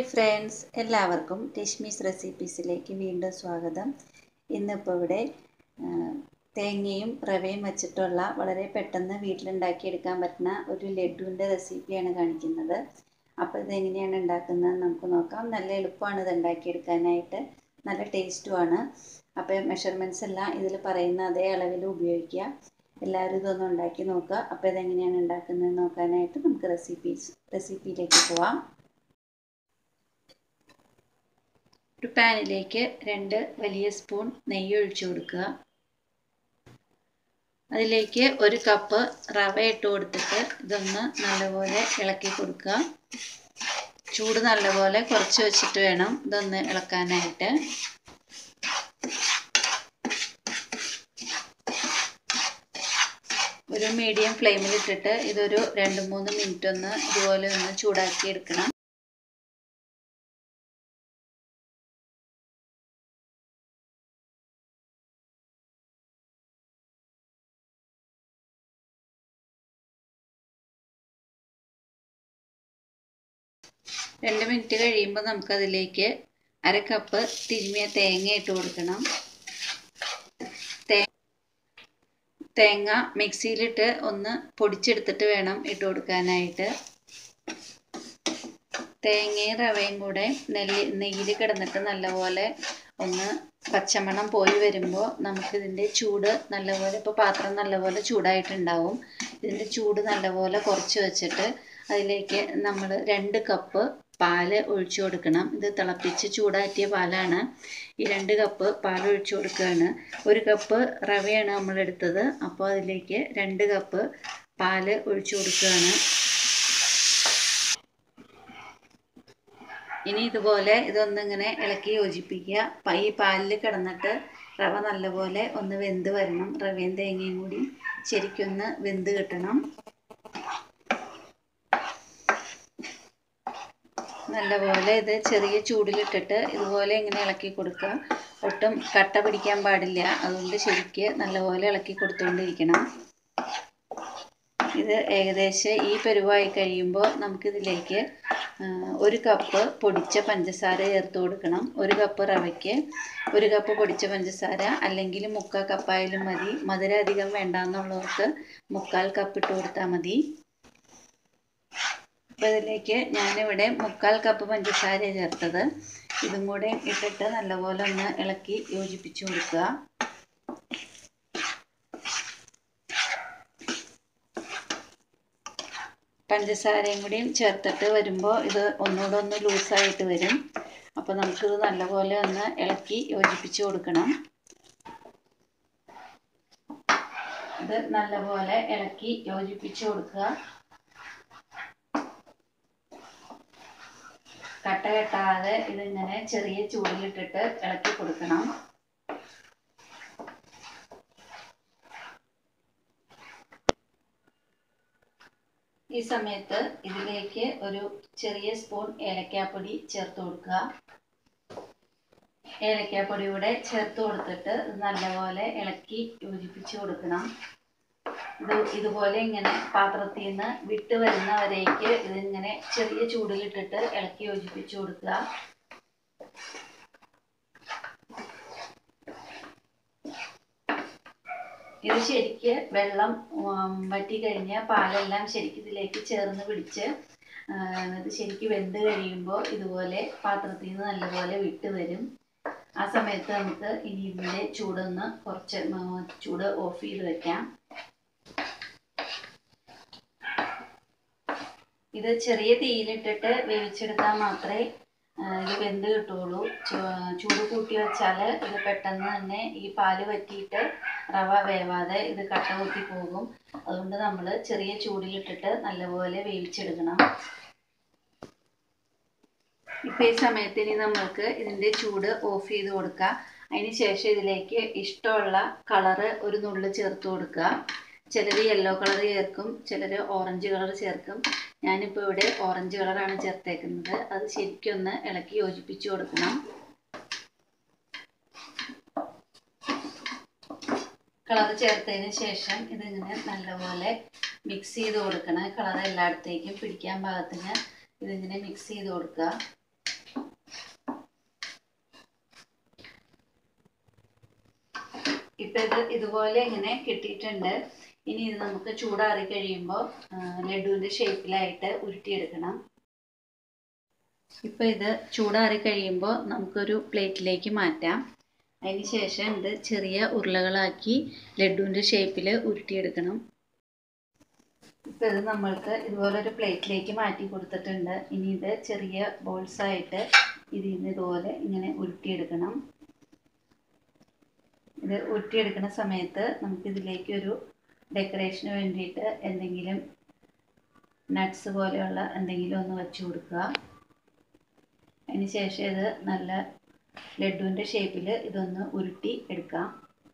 friends എല്ലാവർക്കും രശ്മീസ് റെസിപ്പീസിലേക്ക് വീണ്ടും സ്വാഗതം ഇന്നിപ്പോൾ ഇവിടെ ആ, തേങ്ങയും റവയും വെച്ചിട്ടുള്ള വളരെ പെട്ടെന്ന് വീട്ടിലുണ്ടാക്കിയെടുക്കാൻ പറ്റുന്ന ഒരു ലഡുവിൻ്റെ റെസിപ്പിയാണ് കാണിക്കുന്നത് അപ്പോൾ ഇതെങ്ങനെയാണ് ഉണ്ടാക്കുന്നത് നമുക്ക് നോക്കാം നല്ല എളുപ്പമാണ് ഇത് ഉണ്ടാക്കിയെടുക്കാനായിട്ട് നല്ല ടേസ്റ്റുമാണ് അപ്പോൾ മെഷർമെൻറ്റ്സ് എല്ലാം ഇതിൽ പറയുന്ന അതേ അളവിൽ ഉപയോഗിക്കുക എല്ലാവരും ഇതൊന്ന് ഉണ്ടാക്കി നോക്കുക അപ്പോൾ ഇതെങ്ങനെയാണ് ഉണ്ടാക്കുന്നത് നോക്കാനായിട്ട് നമുക്ക് റെസിപ്പീസ് റെസിപ്പിയിലേക്ക് പോവാം ഒരു പാനിലേക്ക് രണ്ട് വലിയ സ്പൂൺ നെയ്യ് ഒഴിച്ചു കൊടുക്കുക അതിലേക്ക് ഒരു കപ്പ് റവ ഇട്ട് കൊടുത്തിട്ട് ഇതൊന്ന് നല്ലപോലെ ഇളക്കി കൊടുക്കുക ചൂട് നല്ലപോലെ കുറച്ച് വെച്ചിട്ട് വേണം ഇതൊന്ന് ഇളക്കാനായിട്ട് ഒരു മീഡിയം ഫ്ലെയിമിൽ ഇട്ടിട്ട് ഇതൊരു രണ്ട് മൂന്ന് മിനിറ്റ് ഒന്ന് ഇതുപോലെ ഒന്ന് ചൂടാക്കി എടുക്കണം രണ്ട് മിനിറ്റ് കഴിയുമ്പോൾ നമുക്കതിലേക്ക് അര കപ്പ് തിരുമിയ തേങ്ങ ഇട്ട് കൊടുക്കണം തേങ്ങ മിക്സിയിലിട്ട് ഒന്ന് പൊടിച്ചെടുത്തിട്ട് വേണം ഇട്ട് കൊടുക്കാനായിട്ട് തേങ്ങയും റവയും കൂടെ നെല്ലി നെയ്യിൽ കിടന്നിട്ട് നല്ലപോലെ ഒന്ന് പച്ചമണം പോയി വരുമ്പോൾ നമുക്കിതിൻ്റെ ചൂട് നല്ലപോലെ ഇപ്പോൾ പാത്രം നല്ലപോലെ ചൂടായിട്ടുണ്ടാവും ഇതിൻ്റെ ചൂട് നല്ലപോലെ കുറച്ച് വെച്ചിട്ട് അതിലേക്ക് നമ്മൾ രണ്ട് കപ്പ് പാല് ഒഴിച്ചു കൊടുക്കണം ഇത് തിളപ്പിച്ച് ചൂടാറ്റിയ പാലാണ് ഈ രണ്ട് കപ്പ് പാൽ ഒഴിച്ചു കൊടുക്കുകയാണ് ഒരു കപ്പ് റവയാണ് നമ്മൾ എടുത്തത് അപ്പോൾ അതിലേക്ക് രണ്ട് കപ്പ് പാല് ഒഴിച്ചു കൊടുക്കുകയാണ് ഇനി ഇതുപോലെ ഇതൊന്നിങ്ങനെ ഇളക്കി യോജിപ്പിക്കുക ഈ പാലിൽ കിടന്നിട്ട് റവ നല്ലപോലെ ഒന്ന് വെന്ത് വരണം റവയും തേങ്ങയും കൂടി ശരിക്കൊന്ന് വെന്ത് കിട്ടണം നല്ലപോലെ ഇത് ചെറിയ ചൂടിലിട്ടിട്ട് ഇതുപോലെ ഇങ്ങനെ ഇളക്കി കൊടുക്കുക ഒട്ടും കട്ട പിടിക്കാൻ പാടില്ല അതുകൊണ്ട് ശരിക്ക് നല്ലപോലെ ഇളക്കി കൊടുത്തുകൊണ്ടിരിക്കണം ഇത് ഏകദേശം ഈ പരുവായി കഴിയുമ്പോൾ നമുക്കിതിലേക്ക് ഒരു കപ്പ് പൊടിച്ച പഞ്ചസാര ചേർത്ത് കൊടുക്കണം ഒരു കപ്പ് റവയ്ക്ക് ഒരു കപ്പ് പൊടിച്ച പഞ്ചസാര അല്ലെങ്കിൽ മുക്കാൽ കപ്പായാലും മതി മധുരം അധികം വേണ്ടാന്നുള്ളവർക്ക് മുക്കാൽ കപ്പ് ഇട്ട് കൊടുത്താൽ മതി അപ്പോൾ ഇതിലേക്ക് ഞാനിവിടെ മുക്കാൽ കപ്പ് പഞ്ചസാര ചേർത്തത് ഇതും കൂടെ ഇട്ടിട്ട് നല്ലപോലെ ഒന്ന് ഇളക്കി യോജിപ്പിച്ച് കൊടുക്കുക പഞ്ചസാരയും കൂടിയും ചേർത്തിട്ട് വരുമ്പോൾ ഇത് ഒന്നുകൂടെ ഒന്ന് ലൂസായിട്ട് വരും അപ്പോൾ നമുക്കിത് നല്ലപോലെ ഒന്ന് ഇളക്കി യോജിപ്പിച്ച് കൊടുക്കണം ഇത് നല്ലപോലെ ഇളക്കി യോജിപ്പിച്ച് കൊടുക്കുക കട്ട കെട്ടാതെ ഇതിങ്ങനെ ചെറിയ ചൂടിലിട്ടിട്ട് ഇളക്കി കൊടുക്കണം ഈ സമയത്ത് ഇതിലേക്ക് ഒരു ചെറിയ സ്പൂൺ ഏലക്കാപ്പൊടി ചേർത്ത് കൊടുക്കുക ഏലക്കാപ്പൊടി കൂടെ ചേർത്ത് കൊടുത്തിട്ട് നല്ലപോലെ ഇളക്കി യോജിപ്പിച്ച് കൊടുക്കണം ഇത് ഇതുപോലെ ഇങ്ങനെ പാത്രത്തിൽ നിന്ന് വിട്ട് വരുന്നവരേക്ക് ഇതിങ്ങനെ ചെറിയ ചൂടിലിട്ടിട്ട് ഇളക്കി യോജിപ്പിച്ച് കൊടുക്കുക ഇത് ശരിക്ക് വെള്ളം വറ്റി കഴിഞ്ഞ് പാലെല്ലാം ശരിക്കും ഇതിലേക്ക് ചേർന്ന് പിടിച്ച് ഇത് ശരിക്ക് വെന്ത് കഴിയുമ്പോൾ ഇതുപോലെ പാത്രത്തിൽ നിന്ന് നല്ലപോലെ വിട്ട് വരും ആ സമയത്ത് നമുക്ക് ഇനി ഇതിൻ്റെ ചൂടൊന്ന് കുറച്ച് ചൂട് ഓഫ് ചെയ്ത് വെക്കാം ഇത് ചെറിയ തീയിലിട്ടിട്ട് വേവിച്ചെടുത്താൽ മാത്രമേ ഇത് വെന്ത് കിട്ടുള്ളൂ ചൂട് കൂട്ടി വെച്ചാൽ ഇത് പെട്ടെന്ന് തന്നെ ഈ പാല് വറ്റിയിട്ട് റവ വേവാതെ ഇത് കട്ട കുത്തി പോകും അതുകൊണ്ട് നമ്മൾ ചെറിയ ചൂടിലിട്ടിട്ട് നല്ലപോലെ വേവിച്ചെടുക്കണം ഇപ്പോൾ ഈ സമയത്ത് ഇനി നമ്മൾക്ക് ഇതിൻ്റെ ചൂട് ഓഫ് ചെയ്ത് കൊടുക്കുക അതിന് ശേഷം ഇതിലേക്ക് ഇഷ്ടമുള്ള കളറ് ഒരു നുള്ള് ചേർത്ത് കൊടുക്കുക ചിലർ യെല്ലോ കളർ ചേർക്കും ചിലർ ഓറഞ്ച് കളർ ചേർക്കും ഞാനിപ്പോൾ ഇവിടെ ഓറഞ്ച് കളറാണ് ചേർത്തേക്കുന്നത് അത് ശരിക്കൊന്ന് ഇളക്കി യോജിപ്പിച്ച് കൊടുക്കണം കളർ ചേർത്തതിന് ശേഷം ഇതിങ്ങനെ നല്ലപോലെ മിക്സ് ചെയ്ത് കൊടുക്കണം കളർ എല്ലായിടത്തേക്കും പിടിക്കാൻ പാകത്തിന് ഇതിങ്ങനെ മിക്സ് ചെയ്ത് കൊടുക്കുക ഇപ്പം ഇത് ഇതുപോലെ ഇങ്ങനെ കിട്ടിയിട്ടുണ്ട് ഇനി ഇത് നമുക്ക് ചൂടാറി കഴിയുമ്പോൾ ലഡുവിൻ്റെ ഷേപ്പിലായിട്ട് ഉരുട്ടിയെടുക്കണം ഇപ്പോൾ ഇത് ചൂടാറി കഴിയുമ്പോൾ നമുക്കൊരു പ്ലേറ്റിലേക്ക് മാറ്റാം അതിന് ശേഷം ഇത് ചെറിയ ഉരുളകളാക്കി ലഡുവിൻ്റെ ഷേപ്പിൽ ഉരുട്ടിയെടുക്കണം ഇപ്പോൾ ഇത് നമ്മൾക്ക് ഇതുപോലെ ഒരു പ്ലേറ്റിലേക്ക് മാറ്റി കൊടുത്തിട്ടുണ്ട് ഇനി ഇത് ചെറിയ ബോൾസ് ആയിട്ട് ഇതിൽ നിന്ന് ഇതുപോലെ ഇങ്ങനെ ഉരുട്ടിയെടുക്കണം ഇത് ഉരുട്ടിയെടുക്കുന്ന സമയത്ത് നമുക്കിതിലേക്ക് ഒരു ഡെക്കറേഷന് വേണ്ടിയിട്ട് എന്തെങ്കിലും നട്ട്സ് പോലെയുള്ള എന്തെങ്കിലും ഒന്ന് വെച്ച് കൊടുക്കുക അതിന് ശേഷം ഇത് നല്ല ലഡുവിൻ്റെ ഷേപ്പിൽ ഇതൊന്ന് ഉരുട്ടി എടുക്കാം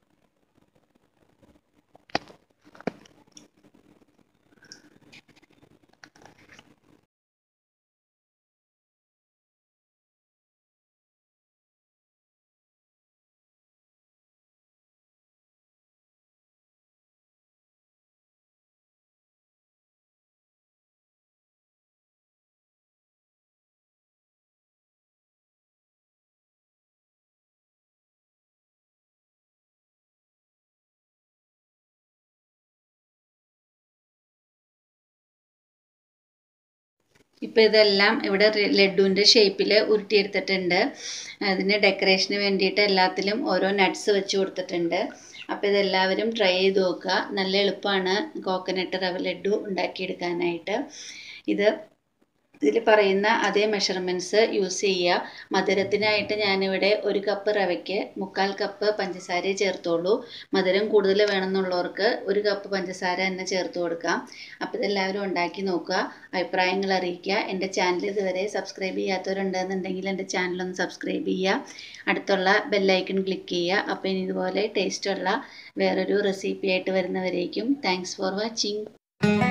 ഇപ്പോൾ ഇതെല്ലാം ഇവിടെ ലഡുവിൻ്റെ ഷേപ്പിൽ ഉരുട്ടിയെടുത്തിട്ടുണ്ട് അതിന് ഡെക്കറേഷന് വേണ്ടിയിട്ട് എല്ലാത്തിലും ഓരോ നട്ട്സ് വെച്ച് കൊടുത്തിട്ടുണ്ട് അപ്പോൾ ഇതെല്ലാവരും ട്രൈ ചെയ്ത് നോക്കുക നല്ല എളുപ്പമാണ് കോക്കനട്ട് റവ ലഡു ഉണ്ടാക്കിയെടുക്കാനായിട്ട് ഇത് ഇതിൽ പറയുന്ന അതേ മെഷർമെൻറ്റ്സ് യൂസ് ചെയ്യുക മധുരത്തിനായിട്ട് ഞാനിവിടെ ഒരു കപ്പ് റവയ്ക്ക് മുക്കാൽ കപ്പ് പഞ്ചസാര ചേർത്തോളൂ മധുരം കൂടുതൽ വേണമെന്നുള്ളവർക്ക് ഒരു കപ്പ് പഞ്ചസാര തന്നെ ചേർത്ത് കൊടുക്കാം അപ്പോൾ ഇതെല്ലാവരും ഉണ്ടാക്കി നോക്കുക അഭിപ്രായങ്ങൾ അറിയിക്കുക എൻ്റെ ചാനൽ ഇതുവരെ സബ്സ്ക്രൈബ് ചെയ്യാത്തവരുണ്ടെന്നുണ്ടെങ്കിൽ എൻ്റെ ചാനലൊന്ന് സബ്സ്ക്രൈബ് ചെയ്യുക അടുത്തുള്ള ബെല്ലൈക്കൺ ക്ലിക്ക് ചെയ്യുക അപ്പോൾ ഇനി ഇതുപോലെ ടേസ്റ്റുള്ള വേറൊരു റെസിപ്പി ആയിട്ട് വരുന്നവരേക്കും താങ്ക്സ് ഫോർ വാച്ചിങ്